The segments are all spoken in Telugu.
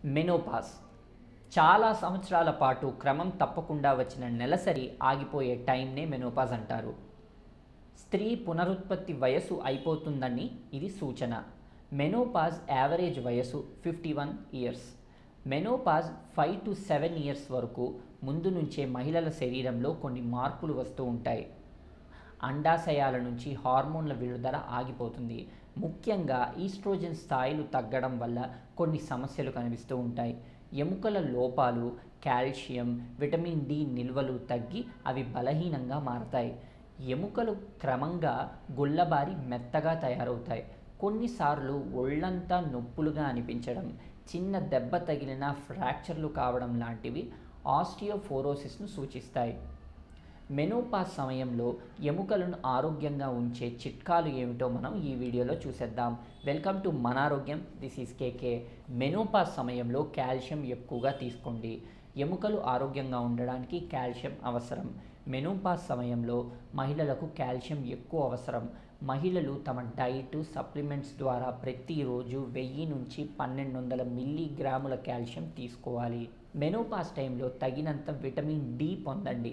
మెనోపాస్ చాలా సంవత్సరాల పాటు క్రమం తప్పకుండా వచ్చిన నెలసరి ఆగిపోయే టైంనే మెనోపాజ్ అంటారు స్త్రీ పునరుత్పత్తి వయసు అయిపోతుందని ఇది సూచన మెనోపాజ్ యావరేజ్ వయసు fifty one years menopause five to seven years వరకు ముందు నుంచే మహిళల శరీరంలో కొన్ని మార్పులు వస్తూ ఉంటాయి అండాశయాల నుంచి హార్మోన్ల విడుదల ఆగిపోతుంది ముఖ్యంగా ఈస్ట్రోజన్ స్థాయిలు తగ్గడం వల్ల కొన్ని సమస్యలు కనిపిస్తూ ఉంటాయి ఎముకల లోపాలు కాల్షియం విటమిన్ డి నిల్వలు తగ్గి అవి బలహీనంగా మారతాయి ఎముకలు క్రమంగా గుల్లబారి మెత్తగా తయారవుతాయి కొన్నిసార్లు ఒళ్ళంతా నొప్పులుగా అనిపించడం చిన్న దెబ్బ తగిలిన ఫ్రాక్చర్లు కావడం లాంటివి ఆస్టియోఫోరోసిస్ను సూచిస్తాయి మెనోపాస్ సమయంలో ఎముకలను ఆరోగ్యంగా ఉంచే చిట్కాలు ఏమిటో మనం ఈ వీడియోలో చూసేద్దాం వెల్కమ్ టు మన ఆరోగ్యం దిస్ ఈస్ కేకే మెనోపాస్ సమయంలో కాల్షియం ఎక్కువగా తీసుకోండి ఎముకలు ఆరోగ్యంగా ఉండడానికి కాల్షియం అవసరం మెనోపాస్ సమయంలో మహిళలకు కాల్షియం ఎక్కువ అవసరం మహిళలు తమ డైట్ సప్లిమెంట్స్ ద్వారా ప్రతిరోజు వెయ్యి నుంచి పన్నెండు వందల మిల్లీగ్రాముల కాల్షియం తీసుకోవాలి మెనోపాస్ టైంలో తగినంత విటమిన్ డి పొందండి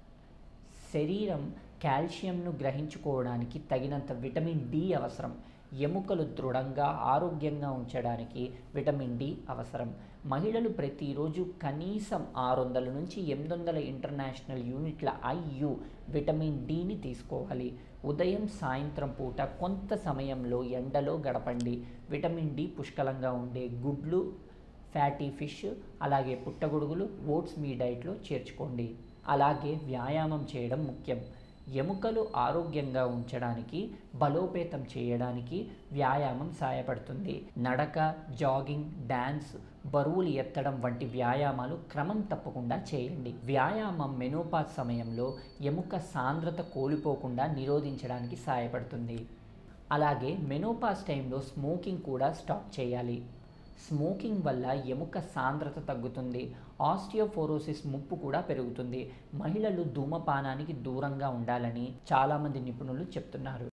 శరీరం కాల్షియంను గ్రహించుకోవడానికి తగినంత విటమిన్ డి అవసరం ఎముకలు దృఢంగా ఆరోగ్యంగా ఉంచడానికి విటమిన్ డి అవసరం మహిళలు ప్రతిరోజు కనీసం ఆరు వందల నుంచి ఎనిమిది వందల ఇంటర్నేషనల్ యూనిట్ల ఐయు విటమిన్ డిని తీసుకోవాలి ఉదయం సాయంత్రం పూట కొంత సమయంలో ఎండలో గడపండి విటమిన్ డి పుష్కలంగా ఉండే గుడ్లు ఫ్యాటీ ఫిష్ అలాగే పుట్టగొడుగులు ఓట్స్ మీ డైట్లో చేర్చుకోండి అలాగే వ్యాయామం చేయడం ముఖ్యం ఎముకలు ఆరోగ్యంగా ఉంచడానికి బలోపేతం చేయడానికి వ్యాయామం సహాయపడుతుంది నడక జాగింగ్ డ్యాన్స్ బరువులు ఎత్తడం వంటి వ్యాయామాలు క్రమం తప్పకుండా చేయండి వ్యాయామం మెనోపాజ్ సమయంలో ఎముక సాంద్రత కోల్పోకుండా నిరోధించడానికి సహాయపడుతుంది అలాగే మెనోపాజ్ టైంలో స్మోకింగ్ కూడా స్టాప్ చేయాలి స్మోకింగ్ వల్ల ఎముక సాంద్రత తగ్గుతుంది ఆస్టియోఫోరోసిస్ ముప్పు కూడా పెరుగుతుంది మహిళలు ధూమపానానికి దూరంగా ఉండాలని చాలామంది నిపుణులు చెప్తున్నారు